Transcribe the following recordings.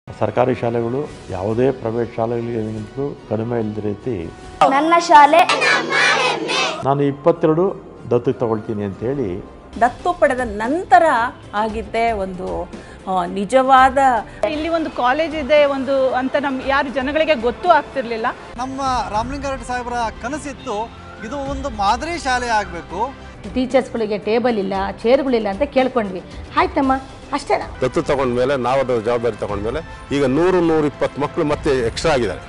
ಸರ್ಕಾರಿ ಶಾಲೆಗಳು ಯಾವುದೇ ಪ್ರೈವೇಟ್ ಶಾಲೆಗಳಿಗಿಂತಲೂ ಕಡಿಮೆ ಇಲ್ಲದ ರೀತಿ ನನ್ನ ಶಾಲೆ ನಾನು ಇಪ್ಪತ್ತೆರಡು ದತ್ತು ತಗೊಳ್ತೀನಿ ಅಂತೇಳಿ ದತ್ತು ಪಡೆದ ನಂತರ ಆಗಿದ್ದೇ ಒಂದು ಆ, ನಿಜವಾದ ಇಲ್ಲಿ ಒಂದು ಕಾಲೇಜ್ ಇದೆ ಒಂದು ಅಂತ ನಮ್ ಯಾರು ಜನಗಳಿಗೆ ಗೊತ್ತೂ ಆಗ್ತಿರ್ಲಿಲ್ಲ ನಮ್ಮ ರಾಮಲಿಂಗಾರೆಡ್ಡಿ ಸಾಹೇಬರ ಕನಸಿತ್ತು ಇದು ಒಂದು ಮಾದರಿ ಶಾಲೆ ಆಗಬೇಕು ಟೀಚರ್ಸ್ಗಳಿಗೆ ಟೇಬಲ್ ಇಲ್ಲ ಚೇರ್ಗಳಿಲ್ಲ ಅಂತ ಕೇಳ್ಕೊಂಡ್ವಿ ಆಯ್ತಮ್ಮ ಅಷ್ಟೇನಾ ದತ್ತು ತಗೊಂಡ್ಮೇಲೆ ನಾವು ಅದರ ಜವಾಬ್ದಾರಿ ತಗೊಂಡ್ಮೇಲೆ ಈಗ ನೂರು ನೂರ ಇಪ್ಪತ್ತು ಮಕ್ಕಳು ಮತ್ತೆ ಎಕ್ಸ್ಟ್ರಾ ಆಗಿದ್ದಾರೆ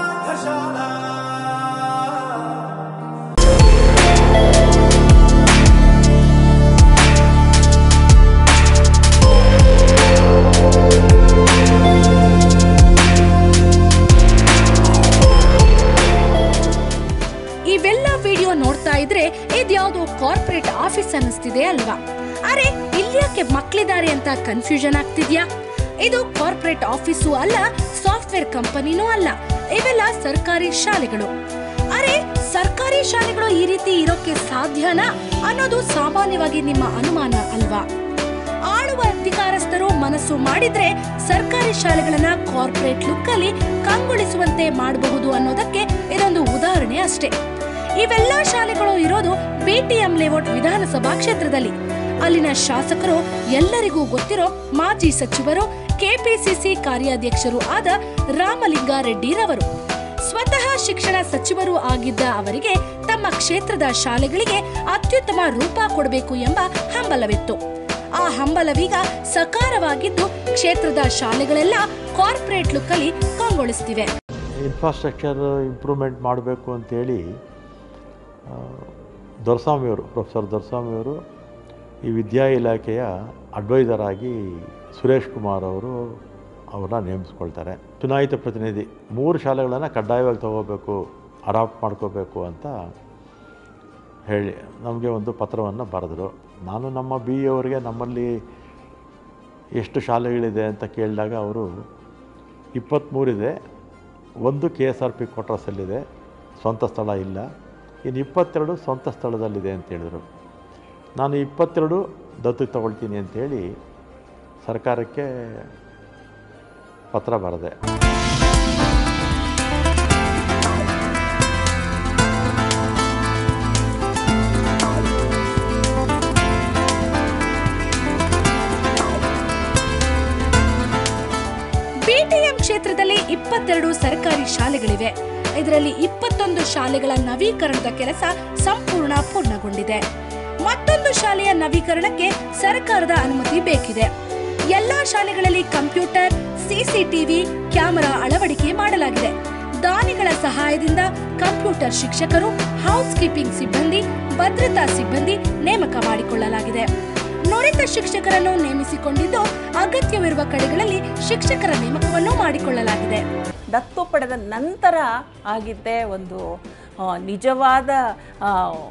ಇವೆಲ್ಲ ವಿಡಿಯೋ ನೋಡ್ತಾ ಇದ್ರೆ ಇದ್ಯಾವುದೋ ಕಾರ್ಪೊರೇಟ್ ಆಫೀಸ್ ಅನ್ನಿಸ್ತಿದೆ ಅಲ್ವಾ ಅರೆ ಇಲ್ಯಾಕೆ ಮಕ್ಳಿದ್ದಾರೆ ಅಂತ ಕನ್ಫ್ಯೂಷನ್ ಆಗ್ತಿದ್ಯಾ ಇದು ಕಾರ್ಪೊರೇಟ್ ಆಫೀಸು ಅಲ್ಲ ಸಾಫ್ಟ್ವೇರ್ ಕಂಪನಿನೂ ಅಲ್ಲ ಇವೆಲ್ಲ ಸರ್ಕಾರಿ ಶಾಲೆಗಳು ಅರೆ ಸರ್ಕಾರಿ ಶಾಲೆಗಳು ಈ ರೀತಿ ಇರೋಕೆ ಸಾಧ್ಯನಾ ಅನ್ನೋದು ಸಾಮಾನ್ಯವಾಗಿ ನಿಮ್ಮ ಅನುಮಾನ ಅಲ್ವಾ ಆಳುವ ಅಧಿಕಾರಸ್ಥರು ಮನಸ್ಸು ಮಾಡಿದ್ರೆ ಸರ್ಕಾರಿ ಶಾಲೆಗಳನ್ನ ಕಾರ್ಪೊರೇಟ್ ಲುಕ್ ಅಲ್ಲಿ ಕಂಗೊಳಿಸುವಂತೆ ಮಾಡಬಹುದು ಅನ್ನೋದಕ್ಕೆ ಇದೊಂದು ಉದಾಹರಣೆ ಅಷ್ಟೇ ಇವೆಲ್ಲ ಶಾಲೆಗಳು ಇರೋದು ಬಿಟಿಎಂ ಲೇಔಟ್ ವಿಧಾನಸಭಾ ಕ್ಷೇತ್ರದಲ್ಲಿ ಅಲ್ಲಿನ ಶಾಸಕರು ಎಲ್ಲರಿಗೂ ಗೊತ್ತಿರೋ ಮಾಜಿ ಸಚಿವರು ಕೆಪಿಸಿಸಿ ಕಾರ್ಯಾಧ್ಯಕ್ಷರು ಆದ ರಾಮಲಿಂಗಾರೆಡ್ಡಿರವರು ಸ್ವತಃ ಶಿಕ್ಷಣ ಸಚಿವರು ಆಗಿದ್ದ ಅವರಿಗೆ ತಮ್ಮ ಕ್ಷೇತ್ರದ ಶಾಲೆಗಳಿಗೆ ಅತ್ಯುತ್ತಮ ರೂಪ ಕೊಡಬೇಕು ಎಂಬ ಹಂಬಲವಿತ್ತು ಆ ಹಂಬಲವೀಗ ಸಕಾರವಾಗಿದ್ದು ಕ್ಷೇತ್ರದ ಶಾಲೆಗಳೆಲ್ಲ ಕಾರ್ಪೊರೇಟ್ ಲುಕ್ ಅಲ್ಲಿ ಕಂಗೊಳಿಸ್ತಿವೆ ಇನ್ಫ್ರಾಸ್ಟ್ರಕ್ಚರ್ ಇಂಪ್ರೂವ್ಮೆಂಟ್ ಮಾಡಬೇಕು ಅಂತೇಳಿ ಆ, ದೊರಸ್ವಾಮಿಯವರು ಪ್ರೊಫೆಸರ್ ದೊರಸ್ವಾಮಿಯವರು ಈ ವಿದ್ಯಾ ಇಲಾಖೆಯ ಅಡ್ವೈಸರ್ ಆಗಿ ಸುರೇಶ್ ಕುಮಾರ್ ಅವರು ಅವ್ರನ್ನ ನೇಮಿಸ್ಕೊಳ್ತಾರೆ ಚುನಾಯಿತ ಪ್ರತಿನಿಧಿ ಮೂರು ಶಾಲೆಗಳನ್ನು ಕಡ್ಡಾಯವಾಗಿ ತಗೋಬೇಕು ಅಡಾಪ್ಟ್ ಮಾಡ್ಕೋಬೇಕು ಅಂತ ಹೇಳಿ ನಮಗೆ ಒಂದು ಪತ್ರವನ್ನು ಬರೆದರು ನಾನು ನಮ್ಮ ಬಿ ಅವರಿಗೆ ನಮ್ಮಲ್ಲಿ ಎಷ್ಟು ಶಾಲೆಗಳಿದೆ ಅಂತ ಕೇಳಿದಾಗ ಅವರು ಇಪ್ಪತ್ತ್ಮೂರಿದೆ ಒಂದು ಕೆ ಎಸ್ ಆರ್ ಪಿ ಕ್ವಾರ್ಟರ್ಸಲ್ಲಿದೆ ಸ್ವಂತ ಸ್ಥಳ ಇಲ್ಲ ಇನ್ನು ಇಪ್ಪತ್ತೆರಡು ಸ್ವಂತ ಸ್ಥಳದಲ್ಲಿದೆ ಅಂತ ಹೇಳಿದರು ನಾನು ಇಪ್ಪತ್ತೆರಡು ದತ್ತು ತಗೊಳ್ತೀನಿ ಅಂತೇಳಿ ಸರ್ಕಾರಕ್ಕೆ ಪತ್ರ ಬರೆದೆ ಬಿಟಿಎಂ ಕ್ಷೇತ್ರದಲ್ಲಿ ಇಪ್ಪತ್ತೆರಡು ಸರ್ಕಾರಿ ಶಾಲೆಗಳಿವೆ ಇದರಲ್ಲಿ ಇಪ್ಪತ್ತೊಂದು ಶಾಲೆಗಳ ನವೀಕರಣದ ಕೆಲಸ ಸಂಪೂರ್ಣ ಪೂರ್ಣಗೊಂಡಿದೆ ಮತ್ತೊಂದು ಶಾಲೆಯ ನವೀಕರಣಕ್ಕೆ ಸರ್ಕಾರದ ಅನುಮತಿ ಬೇಕಿದೆ ಎಲ್ಲಾ ಶಾಲೆಗಳಲ್ಲಿ ಕಂಪ್ಯೂಟರ್ ಸಿಸಿಟಿವಿ ಕ್ಯಾಮೆರಾ ಅಳವಡಿಕೆ ಮಾಡಲಾಗಿದೆ ದಾನಿಗಳ ಸಹಾಯದಿಂದ ಕಂಪ್ಯೂಟರ್ ಶಿಕ್ಷಕರು ಹೌಸ್ ಕೀಪಿಂಗ್ ಸಿಬ್ಬಂದಿ ಭದ್ರತಾ ಸಿಬ್ಬಂದಿ ನೇಮಕ ಮಾಡಿಕೊಳ್ಳಲಾಗಿದೆ ನುರಿತ ಶಿಕ್ಷಕರನ್ನು ನೇಮಿಸಿಕೊಂಡಿದ್ದು ಅಗತ್ಯವಿರುವ ಕಡೆಗಳಲ್ಲಿ ಶಿಕ್ಷಕರ ನೇಮಕವನ್ನು ಮಾಡಿಕೊಳ್ಳಲಾಗಿದೆ ದತ್ತು ಪಡೆದ ನಂತರ ಆಗಿದ್ದೇ ಒಂದು ಆ, ನಿಜವಾದ ಆ,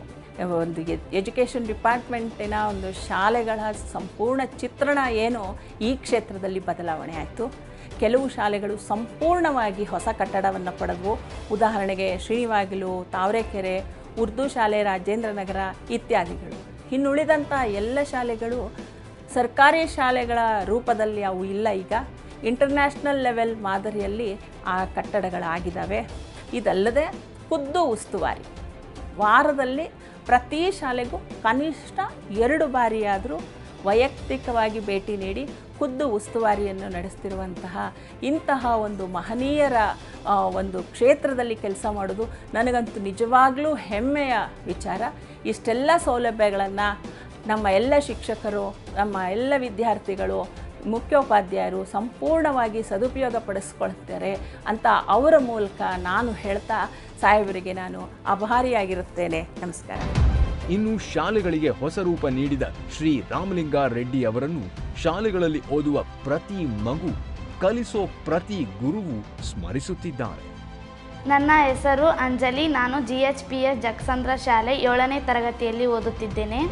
ಒಂದು ಎಜುಕೇಷನ್ ಡಿಪಾರ್ಟ್ಮೆಂಟಿನ ಒಂದು ಶಾಲೆಗಳ ಸಂಪೂರ್ಣ ಚಿತ್ರಣ ಏನು ಈ ಕ್ಷೇತ್ರದಲ್ಲಿ ಬದಲಾವಣೆ ಆಯಿತು ಕೆಲವು ಶಾಲೆಗಳು ಸಂಪೂರ್ಣವಾಗಿ ಹೊಸ ಕಟ್ಟಡವನ್ನು ಪಡೆದವು ಉದಾಹರಣೆಗೆ ಶ್ರೀನಿವಾಗಿಲು ತಾವರೆಕೆರೆ ಉರ್ದು ಶಾಲೆ ರಾಜೇಂದ್ರ ನಗರ ಇತ್ಯಾದಿಗಳು ಇನ್ನುಳಿದಂಥ ಎಲ್ಲ ಶಾಲೆಗಳು ಸರ್ಕಾರಿ ಶಾಲೆಗಳ ರೂಪದಲ್ಲಿ ಅವು ಇಲ್ಲ ಈಗ ಇಂಟರ್ನ್ಯಾಷನಲ್ ಲೆವೆಲ್ ಮಾದರಿಯಲ್ಲಿ ಆ ಕಟ್ಟಡಗಳಾಗಿದ್ದಾವೆ ಇದಲ್ಲದೆ ಖುದ್ದು ಉಸ್ತುವಾರಿ ವಾರದಲ್ಲಿ ಪ್ರತಿ ಶಾಲೆಗೂ ಕನಿಷ್ಠ ಎರಡು ಬಾರಿಯಾದರೂ ವೈಯಕ್ತಿಕವಾಗಿ ಭೇಟಿ ನೀಡಿ ಖುದ್ದು ಉಸ್ತುವಾರಿಯನ್ನು ನಡೆಸ್ತಿರುವಂತಹ ಇಂತಹ ಒಂದು ಮಹನೀಯರ ಆ, ಒಂದು ಕ್ಷೇತ್ರದಲ್ಲಿ ಕೆಲಸ ಮಾಡೋದು ನನಗಂತೂ ನಿಜವಾಗ್ಲೂ ಹೆಮ್ಮೆಯ ವಿಚಾರ ಇಷ್ಟೆಲ್ಲ ಸೌಲಭ್ಯಗಳನ್ನು ನಮ್ಮ ಎಲ್ಲ ಶಿಕ್ಷಕರು ನಮ್ಮ ಎಲ್ಲ ವಿದ್ಯಾರ್ಥಿಗಳು ಮುಖ್ಯೋಪಾಧ್ಯಾಯರು ಸಂಪೂರ್ಣವಾಗಿ ಸದುಪಯೋಗ ಪಡಿಸ್ಕೊಳ್ತಾರೆ ಅಂತ ಅವರ ಮೂಲಕ ನಾನು ಹೇಳ್ತಾ ಸಾಹೇಬರಿಗೆ ನಾನು ಆಭಾರಿಯಾಗಿರುತ್ತೇನೆ ನಮಸ್ಕಾರ ಇನ್ನು ಶಾಲೆಗಳಿಗೆ ಹೊಸ ರೂಪ ನೀಡಿದ ಶ್ರೀ ರಾಮಲಿಂಗ ರೆಡ್ಡಿ ಅವರನ್ನು ಶಾಲೆಗಳಲ್ಲಿ ಓದುವ ಪ್ರತಿ ಮಗು ಕಲಿಸೋ ಪ್ರತಿ ಗುರುವು ಸ್ಮರಿಸುತ್ತಿದ್ದಾರೆ ನನ್ನ ಹೆಸರು ಅಂಜಲಿ ನಾನು G H P S Jagasandra ಶಾಲೆ ಏಳನೇ ತರಗತಿಯಲ್ಲಿ ಓದುತ್ತಿದ್ದೇನೆ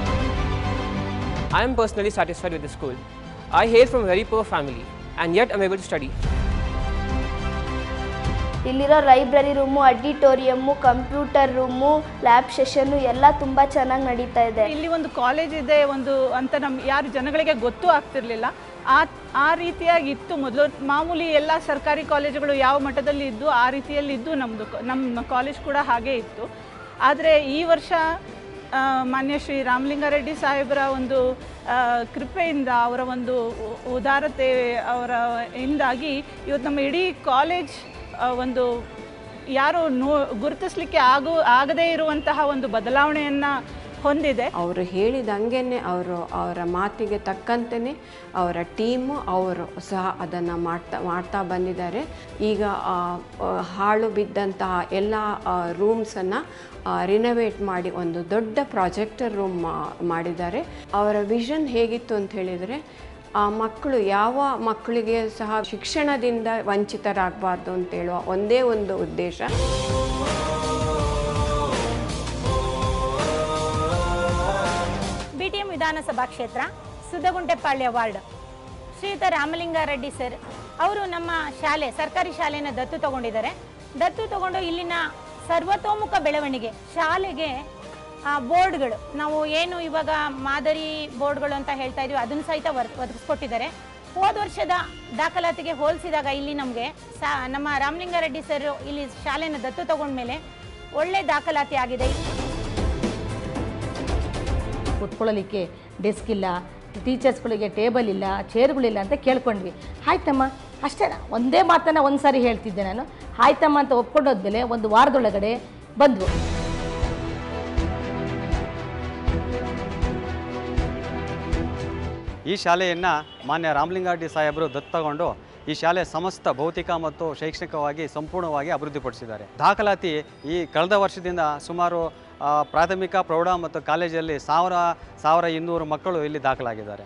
I am personally satisfied with the school. I hail from a very poor family and yet am able to study. ಇಲ್ಲಿರೋ library room auditorium computer room lab session ಎಲ್ಲ ತುಂಬ ಚೆನ್ನಾಗಿ ನಡೀತಾ ಇದೆ ಇಲ್ಲಿ ಒಂದು ಕಾಲೇಜ್ ಇದೆ ಒಂದು ಅಂತ ನಮ್ ಯಾರು ಜನಗಳಿಗೆ ಗೊತ್ತೂ ಆಗ್ತಿರ್ಲಿಲ್ಲ ಆ ಆ ರೀತಿಯಾಗಿ ಇತ್ತು ಮೊದಲು ಮಾಮೂಲಿ ಎಲ್ಲ ಸರ್ಕಾರಿ ಕಾಲೇಜುಗಳು ಯಾವ ಮಟ್ಟದಲ್ಲಿ ಇದ್ದು ಆ ರೀತಿಯಲ್ಲಿ ಇದ್ದು ನಮ್ಮದು ನಮ್ಮ ಕಾಲೇಜ್ ಕೂಡ ಹಾಗೇ ಇತ್ತು ಆದರೆ ಈ ವರ್ಷ ಆ, ಮಾನ್ಯ ಶ್ರೀ ರಾಮಲಿಂಗಾರೆಡ್ಡಿ ಸಾಹೇಬರ ಒಂದು ಆ, ಕೃಪೆಯಿಂದ ಅವರ ಒಂದು ಉ- ಉದಾರತೆ ಅವರ ಇಂದಾಗಿ ಇವತ್ತು ನಮ್ಮ ಇಡೀ ಕಾಲೇಜ್ ಆ, ಒಂದು ಯಾರು ನೋ ಗುರುತಿಸ್ಲಿಕ್ಕೆ ಆಗು ಆಗದೇ ಇರುವಂತಹ ಒಂದು ಬದಲಾವಣೆಯನ್ನು ಹೊಂದಿದೆ ಅವರು ಹೇಳಿದಂಗೆನೆ ಅವರು ಅವರ ಮಾತಿಗೆ ತಕ್ಕಂತೆಯೇ ಅವರ ಟೀಮು ಅವರು ಸಹ ಅದನ್ನು ಮಾಡ್ತಾ ಮಾಡ್ತಾ ಬಂದಿದ್ದಾರೆ ಈಗ ಆ, ಆ, ಹಾಳು ಬಿದ್ದಂತಹ ಎಲ್ಲ ರೂಮ್ಸನ್ನು ರಿನೋವೇಟ್ ಮಾಡಿ ಒಂದು ದೊಡ್ಡ ಪ್ರಾಜೆಕ್ಟರ್ ರೂಮ್ ಮಾಡಿದ್ದಾರೆ ಅವರ ವಿಷನ್ ಹೇಗಿತ್ತು ಅಂತ ಹೇಳಿದರೆ ಆ ಮಕ್ಕಳು ಯಾವ ಮಕ್ಕಳಿಗೆ ಸಹ ಶಿಕ್ಷಣದಿಂದ ವಂಚಿತರಾಗಬಾರ್ದು ಅಂತ ಹೇಳುವ ಒಂದೇ ಒಂದು ಉದ್ದೇಶ ಬಿ ಟಿ ಎಂ ವಿಧಾನಸಭಾ ಕ್ಷೇತ್ರ ಸುದ್ದಗುಂಟೆಪಾಳ್ಯ ವಾರ್ಡ್ ಶ್ರೀಯುತ ರಾಮಲಿಂಗಾರೆಡ್ಡಿ ಸರ್ ಅವರು ನಮ್ಮ ಶಾಲೆ ಸರ್ಕಾರಿ ಶಾಲೆಯನ್ನು ದತ್ತು ತಗೊಂಡಿದ್ದಾರೆ ದತ್ತು ತಗೊಂಡು ಇಲ್ಲಿನ ಸರ್ವತೋಮುಖ ಬೆಳವಣಿಗೆ ಶಾಲೆಗೆ ಆ, ಬೋರ್ಡ್ಗಳು ನಾವು ಏನು ಇವಾಗ ಮಾದರಿ ಬೋರ್ಡ್ಗಳು ಅಂತ ಹೇಳ್ತಾ ಇದೀವಿ ಅದನ್ನು ಸಹಿತ ವರ್ ಒದಗಿಸ್ಕೊಟ್ಟಿದ್ದಾರೆ ಹೋದ ವರ್ಷದ ದಾಖಲಾತಿಗೆ ಹೋಲಿಸಿದಾಗ ಇಲ್ಲಿ ನಮಗೆ ಸಾ ನಮ್ಮ ರಾಮಲಿಂಗಾರೆಡ್ಡಿ ಸರ್ ಇಲ್ಲಿ ಶಾಲೆನ ದತ್ತು ತಗೊಂಡ್ಮೇಲೆ ಒಳ್ಳೆ ದಾಖಲಾತಿ ಆಗಿದೆ ಕುತ್ಕೊಳ್ಳಲಿಕ್ಕೆ ಡೆಸ್ಕ್ ಇಲ್ಲ ಟೀಚರ್ಸ್ಗಳಿಗೆ ಟೇಬಲ್ ಇಲ್ಲ ಚೇರ್ಗಳಿಲ್ಲ ಅಂತ ಕೇಳ್ಕೊಂಡ್ವಿ ಆಯ್ತಮ್ಮ ಅಷ್ಟೇ ಒಂದೇ ಮಾತನ್ನು ಒಂದು ಸಾರಿ ಹೇಳ್ತಿದ್ದೆ ನಾನು ಆಯ್ತಮ್ಮ ಅಂತ ಒಪ್ಕೊಂಡೋದ್ಮೇಲೆ ಒಂದು ವಾರದೊಳಗಡೆ ಬಂದ್ವು ಈ ಶಾಲೆಯನ್ನು ಮಾನ್ಯ ರಾಮಲಿಂಗಾರೆಡ್ಡಿ ಸಾಹೇಬರು ದತ್ತು ತಗೊಂಡು ಈ ಶಾಲೆ ಸಮಸ್ತ ಭೌತಿಕ ಮತ್ತು ಶೈಕ್ಷಣಿಕವಾಗಿ ಸಂಪೂರ್ಣವಾಗಿ ಅಭಿವೃದ್ಧಿಪಡಿಸಿದ್ದಾರೆ ದಾಖಲಾತಿ ಈ ಕಳೆದ ವರ್ಷದಿಂದ ಸುಮಾರು ಆ, ಪ್ರಾಥಮಿಕ ಪ್ರೌಢ ಮತ್ತು ಕಾಲೇಜಲ್ಲಿ ಸಾವಿರ ಸಾವಿರ ಇನ್ನೂರು ಮಕ್ಕಳು ಇಲ್ಲಿ ದಾಖಲಾಗಿದ್ದಾರೆ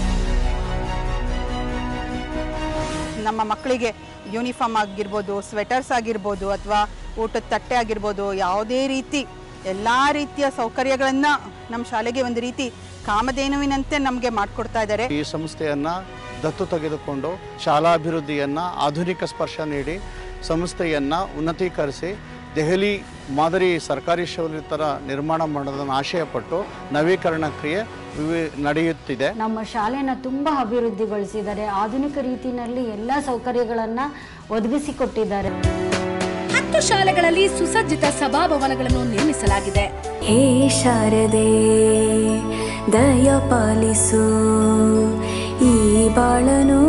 ನಮ್ಮ ಮಕ್ಕಳಿಗೆ ಯೂನಿಫಾರ್ಮ್ ಆಗಿರ್ಬೋದು ಸ್ವೆಟರ್ಸ್ ಆಗಿರ್ಬೋದು ಅಥವಾ ಊಟದ ತಟ್ಟೆ ಆಗಿರ್ಬೋದು ಯಾವುದೇ ರೀತಿ ಎಲ್ಲ ರೀತಿಯ ಸೌಕರ್ಯಗಳನ್ನು ನಮ್ಮ ಶಾಲೆಗೆ ಒಂದು ರೀತಿ ಕಾಮಧೇನುವಿನಂತೆ ನಮಗೆ ಮಾಡಿಕೊಡ್ತಾ ಇದ್ದಾರೆ ಈ ಸಂಸ್ಥೆಯನ್ನು ದತ್ತು ತೆಗೆದುಕೊಂಡು ಶಾಲಾಭಿವೃದ್ಧಿಯನ್ನು ಆಧುನಿಕ ಸ್ಪರ್ಶ ನೀಡಿ ಸಂಸ್ಥೆಯನ್ನು ಉನ್ನತೀಕರಿಸಿ ದೆಹಲಿ ಮಾದರಿ ಸರ್ಕಾರಿ ಶಾಲೆ ಥರ ನಿರ್ಮಾಣ ಮಾಡೋದನ್ನು ಆಶಯಪಟ್ಟು ನವೀಕರಣ ಕ್ರಿಯೆ ವಿವಿ- ನಡೆಯುತ್ತಿದೆ ನಮ್ಮ ಶಾಲೆನ ತುಂಬ ಅಭಿವೃದ್ಧಿಗೊಳಿಸಿದ್ದಾರೆ ಆಧುನಿಕ ರೀತಿಯಲ್ಲಿ ಎಲ್ಲ ಸೌಕರ್ಯಗಳನ್ನು ಒದಗಿಸಿಕೊಟ್ಟಿದ್ದಾರೆ ಹತ್ತು ಶಾಲೆಗಳಲ್ಲಿ ಸುಸಜ್ಜಿತ ಸಭಾಭವನಗಳನ್ನು ನಿರ್ಮಿಸಲಾಗಿದೆ ಹೇ ಶಾರದೆ ದಯ ಪಾಲಿಸು ಈ ಬಾಳನು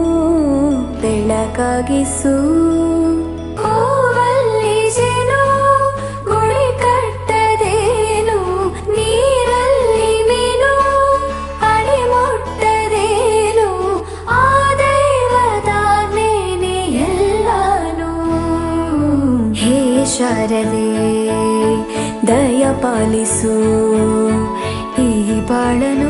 ಬೆಳಕಾಗಿಸು ಹೂವಲ್ಲಿ ಜೇನು ಗುಡಿ ಕಟ್ಟದೇನು ನೀರಲ್ಲಿ ಮೀನು ಅಡಿ ಮುಟ್ಟದೇನು ಆ ದೈವದಾಜ್ಞೆನೇ ಎಲ್ಲಾನು ಹೇ ಶಾರದೆ ದಯ ಪಾಲಿಸು ಈ ಬಾಳನು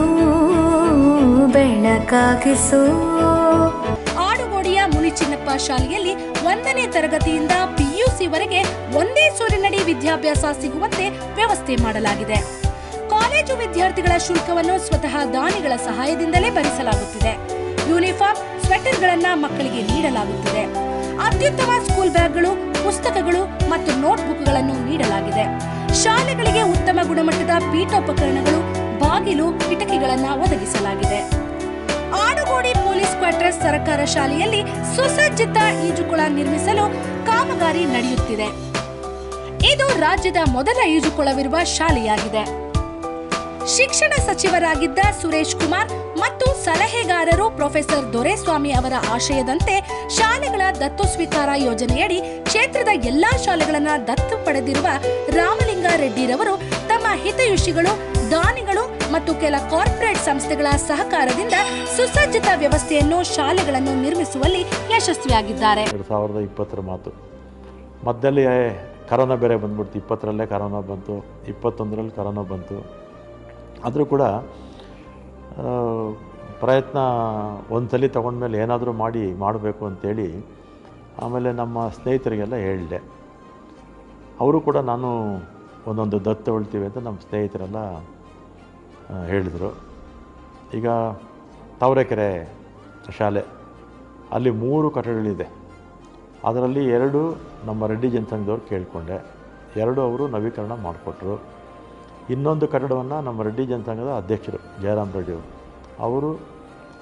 ಬೆಳಕಾಗಿಸು ಆಡುಗೋಡಿಯ ಮುನಿಚಿನ್ನಪ್ಪ ಶಾಲೆಯಲ್ಲಿ ಒಂದನೇ ತರಗತಿಯಿಂದ ಪಿಯುಸಿವರೆಗೆ ಒಂದೇ ಸೂರಿನಡಿ ವಿದ್ಯಾಭ್ಯಾಸ ಸಿಗುವಂತೆ ವ್ಯವಸ್ಥೆ ಮಾಡಲಾಗಿದೆ ಕಾಲೇಜು ವಿದ್ಯಾರ್ಥಿಗಳ ಶುಲ್ಕವನ್ನು ಸ್ವತಃ ದಾನಿಗಳ ಸಹಾಯದಿಂದಲೇ ಭರಿಸಲಾಗುತ್ತಿದೆ ಯೂನಿಫಾರ್ಮ್ ಸ್ವೆಟರ್ಗಳನ್ನ ಮಕ್ಕಳಿಗೆ ನೀಡಲಾಗುತ್ತಿದೆ ಅತ್ಯುತ್ತಮ ಸ್ಕೂಲ್ ಬ್ಯಾಗ್ಗಳು ಪುಸ್ತಕಗಳು ಮತ್ತು ನೋಟ್ಬುಕ್ಗಳನ್ನು ನೀಡಲಾಗಿದೆ ಶಾಲೆಗಳಿಗೆ ಉತ್ತಮ ಗುಣಮಟ್ಟದ ಪೀಠೋಪಕರಣಗಳು ಬಾಗಿಲು ಕಿಟಕಿಗಳನ್ನು ಒದಗಿಸಲಾಗಿದೆ ಆಡುಗೋಡಿ ಪೊಲೀಸ್ ಕ್ವಾರ್ಟರ್ಸ್ ಸರ್ಕಾರ ಶಾಲೆಯಲ್ಲಿ ಸುಸಜ್ಜಿತ ಈಜುಕೊಳ ನಿರ್ಮಿಸಲು ಕಾಮಗಾರಿ ನಡೆಯುತ್ತಿದೆ ಇದು ರಾಜ್ಯದ ಮೊದಲ ಈಜುಕೊಳವಿರುವ ಶಾಲೆಯಾಗಿದೆ ಶಿಕ್ಷಣ ಸಚಿವರಾಗಿದ್ದ ಸುರೇಶ್ ಕುಮಾರ್ ಮತ್ತು ಸಲಹೆಗಾರರು ಪ್ರೊಫೆಸರ್ ದೊರೆಸ್ವಾಮಿ ಅವರ ಆಶಯದಂತೆ ಶಾಲೆಗಳ ದತ್ತು ಸ್ವೀಕಾರ ಯೋಜನೆಯಡಿ ಕ್ಷೇತ್ರದ ಎಲ್ಲಾ ಶಾಲೆಗಳನ್ನ ದತ್ತು ಪಡೆದಿರುವ ರಾಮಲಿಂಗಾರೆಡ್ಡಿರವರು ತಮ್ಮ ಹಿತೈಷಿಗಳು ದಾನಿಗಳು ಮತ್ತು ಕೆಲ ಕಾರ್ಪೊರೇಟ್ ಸಂಸ್ಥೆಗಳ ಸಹಕಾರದಿಂದ ಸುಸಜ್ಜಿತ ವ್ಯವಸ್ಥೆಯನ್ನು ಶಾಲೆಗಳನ್ನು ನಿರ್ಮಿಸುವಲ್ಲಿ ಯಶಸ್ವಿಯಾಗಿದ್ದಾರೆ ಎರಡು ಸಾವಿರದ ಇಪ್ಪತ್ತರ ಮಾತು ಮಧ್ಯದಲ್ಲಿ ಕರೋನಾ ಬೇರೆ ಬಂದ್ಬಿಡ್ತು ಇಪ್ಪತ್ತರಲ್ಲೇ ಕರೋನಾ ಬಂತು ಇಪ್ಪತ್ತೊಂದರಲ್ಲಿ ಕರೋನಾ ಬಂತು ಆದರೂ ಕೂಡ ಆ, ಪ್ರಯತ್ನ ಒಂದು ಸಲ ತೊಗೊಂಡ್ಮೇಲೆ ಏನಾದರೂ ಮಾಡಿ ಮಾಡಬೇಕು ಅಂತೇಳಿ ಆಮೇಲೆ ನಮ್ಮ ಸ್ನೇಹಿತರಿಗೆಲ್ಲ ಹೇಳಿದೆ ಅವರು ಕೂಡ ನಾನು ಒಂದೊಂದು ದತ್ತು ತಗೊಳ್ತೀವಿ ಅಂತ ನಮ್ಮ ಸ್ನೇಹಿತರೆಲ್ಲ ಆ, ಹೇಳಿದರು ಈಗ ತಾವರೆಕೆರೆ ಶಾಲೆ ಅಲ್ಲಿ ಮೂರು ಕಟ್ಟಡಗಳಿದೆ ಅದರಲ್ಲಿ ಎರಡು ನಮ್ಮ ರೆಡ್ಡಿ ಜನಸಂಘದವ್ರು ಕೇಳಿಕೊಂಡೆ ಎರಡು ಅವರು ನವೀಕರಣ ಮಾಡಿಕೊಟ್ರು ಇನ್ನೊಂದು ಕಟ್ಟಡವನ್ನು ನಮ್ಮ ರೆಡ್ಡಿ ಜನಸಂಘದ ಅಧ್ಯಕ್ಷರು ಜಯರಾಮ್ ರೆಡ್ಡಿ ಅವರು ಅವರು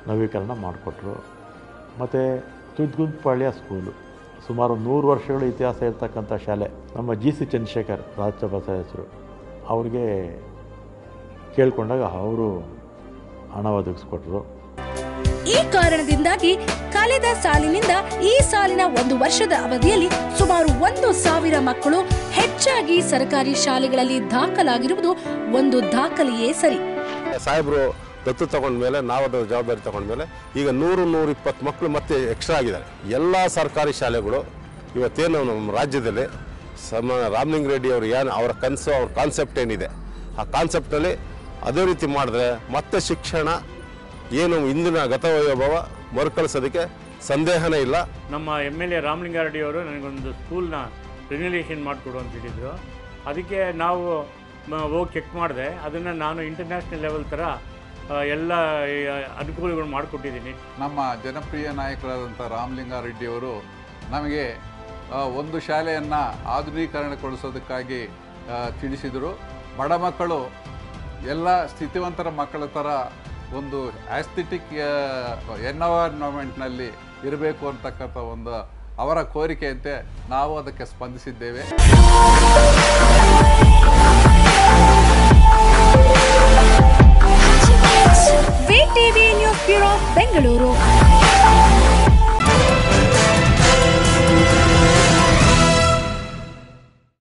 ನವೀಕರಣ ಮಾಡಿಕೊಟ್ರು ಮತ್ತು ತುದ್ಗುಂತ್ಪಾಳ್ಯ ಸ್ಕೂಲು ಸುಮಾರು ನೂರು ವರ್ಷಗಳ ಇತಿಹಾಸ ಇರ್ತಕ್ಕಂಥ ಶಾಲೆ ನಮ್ಮ ಜಿ ಸಿ ಚಂದ್ರಶೇಖರ್ ರಾಜ್ಯಸಭಾ ಸದಸ್ಯರು ಅವ್ರಿಗೆ ಕೇಳ್ಕೊಂಡಾಗ ಅವರು ಹಣ ಒದಗಿಸ್ಕೊಟ್ರು ಈ ಕಾರಣದಿಂದಾಗಿ ಕಳೆದ ಸಾಲಿನಿಂದ ಈ ಸಾಲಿನ ಒಂದು ವರ್ಷದ ಅವಧಿಯಲ್ಲಿ ಸುಮಾರು ಒಂದು ಸಾವಿರ ಮಕ್ಕಳು ಹೆಚ್ಚಾಗಿ ಸರ್ಕಾರಿ ಶಾಲೆಗಳಲ್ಲಿ ದಾಖಲಾಗಿರುವುದು ಒಂದು ದಾಖಲೆಯೇ ಸರಿ ಸಾಹೇಬರು ದತ್ತು ತಗೊಂಡ್ಮೇಲೆ ನಾವು ಅದರ ಜವಾಬ್ದಾರಿ ತಗೊಂಡ್ಮೇಲೆ ಈಗ ನೂರು ನೂರ ಇಪ್ಪತ್ತು ಮಕ್ಕಳು ಮತ್ತೆ ಎಕ್ಸ್ಟ್ರಾ ಆಗಿದ್ದಾರೆ ಎಲ್ಲ ಸರ್ಕಾರಿ ಶಾಲೆಗಳು ಇವತ್ತೇನು ನಮ್ಮ ರಾಜ್ಯದಲ್ಲಿ ಸಮ ರಾಮಲಿಂಗ ರೆಡ್ಡಿ ಅವರು ಏನು ಅವರ ಕನಸು ಅವ್ರ ಕಾನ್ಸೆಪ್ಟ್ ಏನಿದೆ ಆ ಕಾನ್ಸೆಪ್ಟಲ್ಲಿ ಅದೇ ರೀತಿ ಮಾಡಿದ್ರೆ ಮತ್ತೆ ಶಿಕ್ಷಣ ಏನು ಇಂದಿನ ಗತವೈಭವ ಮರುಕಳಿಸೋದಕ್ಕೆ ಸಂದೇಹನೇ ಇಲ್ಲ ನಮ್ಮ ಎಮ್ ಎಲ್ ಎ ರಾಮಲಿಂಗಾರೆಡ್ಡಿಯವರು ನನಗೊಂದು ಸ್ಕೂಲ್ನ ರಿನ್ಯುಲೇಷನ್ ಮಾಡಿಕೊಡು ಅಂತ ಹೇಳಿದರು ಅದಕ್ಕೆ ನಾವು ಮ- ಹೋಗಿ ಚೆಕ್ ಮಾಡಿದೆ ಅದನ್ನು ನಾನು ಇಂಟರ್ನ್ಯಾಷನಲ್ ಲೆವೆಲ್ ಥರ ಆ, ಎಲ್ಲ ಈ, ಅನುಕೂಲಗಳು ಮಾಡಿಕೊಟ್ಟಿದ್ದೀನಿ ನಮ್ಮ ಜನಪ್ರಿಯ ನಾಯಕರಾದಂಥ ರಾಮಲಿಂಗಾರೆಡ್ಡಿಯವರು ನಮಗೆ ಆ, ಒಂದು ಶಾಲೆಯನ್ನು ಆಧುನೀಕರಣಗೊಳಿಸೋದಕ್ಕಾಗಿ ಆ, ತಿಳಿಸಿದರು ಬಡ ಮಕ್ಕಳು ಎಲ್ಲ ಸ್ಥಿತಿವಂತರ ಮಕ್ಕಳ ಥರ ಒಂದು ಆಸ್ಥೆಟಿಕ್ ಎನ್ವೈರ್ನ್ಮೆಂಟ್ನಲ್ಲಿ ಇರಬೇಕು ಅಂತಕ್ಕಂಥ ಒಂದು ಅವರ ಕೋರಿಕೆಯಂತೆ ನಾವು ಅದಕ್ಕೆ ಸ್ಪಂದಿಸಿದ್ದೇವೆ V TV news bureau Bengaluru